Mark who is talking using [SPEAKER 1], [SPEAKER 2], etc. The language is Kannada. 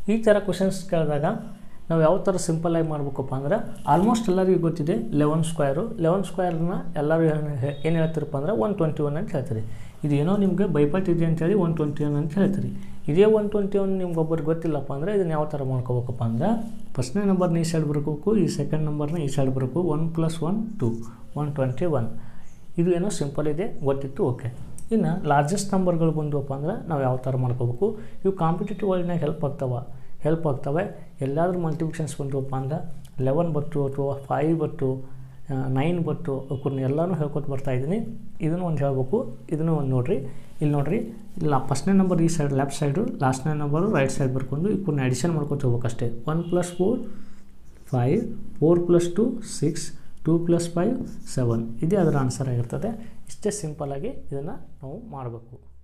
[SPEAKER 1] ಈ ಥರ ಕ್ವಶನ್ಸ್ ಕೇಳಿದಾಗ ನಾವು ಯಾವ ಥರ ಸಿಂಪಲ್ಲಾಗಿ ಮಾಡ್ಬೇಕಪ್ಪ ಅಂದ್ರೆ ಆಲ್ಮೋಸ್ಟ್ ಎಲ್ಲರಿಗೂ ಗೊತ್ತಿದೆ ಲೆವೆನ್ ಸ್ಕ್ವೇರು ಲೆವೆನ್ ಸ್ಕ್ವೇರ್ನ ಎಲ್ಲರೂ ಏನು ಏನು ಹೇಳ್ತಿರಪ್ಪ ಅಂದ್ರೆ ಒನ್ ಟ್ವೆಂಟಿ ಒನ್ ಅಂತ ಹೇಳ್ತೀರಿ ಇದು ಏನೋ ನಿಮಗೆ ಬೈಪಾಟ್ ಇದೆ ಅಂತೇಳಿ ಒನ್ ಟ್ವೆಂಟಿ ಒನ್ ಅಂತ ಹೇಳ್ತೀರಿ ಇದೇ ಒನ್ ಟ್ವೆಂಟಿ ಒನ್ ನಿಮ್ಗೆ ಒಬ್ಬರಿಗೆ ಗೊತ್ತಿಲ್ಲಪ್ಪ ಅಂದರೆ ಇದನ್ನು ಯಾವ ಥರ ಮಾಡ್ಕೋಬೇಕಪ್ಪ ಅಂದ್ರೆ ಫಸ್ಟ್ನೇ ನಂಬರ್ನ ಈ ಸೈಡ್ ಬರ್ಕೋಬೇಕು ಈ ಸೆಕೆಂಡ್ ನಂಬರ್ನ ಈ ಸೈಡ್ ಬರಬೇಕು one plus one two one twenty one ಇದು ಏನೋ ಸಿಂಪಲ್ ಇದೆ ಗೊತ್ತಿತ್ತು ಓಕೆ ಇನ್ನು ಲಾರ್ಜೆಸ್ಟ್ ನಂಬರ್ಗಳು ಬಂದವಪ್ಪ ಅಂದ್ರೆ ನಾವು ಯಾವ ಥರ ಮಾಡ್ಕೋಬೇಕು ಇವು ಕಾಂಪಿಟೇಟಿವ್ ವರ್ಲ್ಡ್ನಾಗ ಹೆಲ್ಪ್ ಆಗ್ತಾವೆ ಹೆಲ್ಪ್ ಆಗ್ತವೆ ಎಲ್ಲಾದ್ರೂ ಮಲ್ಟಿಪ್ಲಿಕೇಶನ್ಸ್ ಬಂದವಪ್ಪ ಅಂದ್ರೆ ಲೆವೆನ್ ಬಟ್ಟು ಅಥವಾ ಫೈವ್ ಬಟ್ಟು ನೈನ್ ಬಟ್ಟು ಅವಕ್ಕನ್ನ ಎಲ್ಲನೂ ಹೇಳ್ಕೊಟ್ಟು ಬರ್ತಾಯಿದ್ದೀನಿ ಇದನ್ನು ಒಂದು ಹೇಳ್ಬೇಕು ಇದನ್ನು ಒಂದು ನೋಡಿರಿ ಇಲ್ಲಿ ನೋಡಿರಿ ಇಲ್ಲ ಫಸ್ಟ್ನೇ ನಂಬರ್ ಈ ಸೈಡ್ ಲೆಫ್ಟ್ ಸೈಡು ಲಾಸ್ಟ್ನೇ ನಂಬರು ರೈಟ್ ಸೈಡ್ ಬರ್ಕೊಂಡು ಇವಕ್ಕನ್ನ ಅಡಿಷನ್ ಮಾಡ್ಕೊತ ಹೋಗ್ಬೇಕಷ್ಟೇ one plus four five four plus two six two plus five seven ಇದೇ ಅದರ ಆನ್ಸರ್ ಆಗಿರ್ತದೆ ಇಷ್ಟೇ ಸಿಂಪಲ್ಲಾಗಿ ಇದನ್ನು ನಾವು ಮಾಡಬೇಕು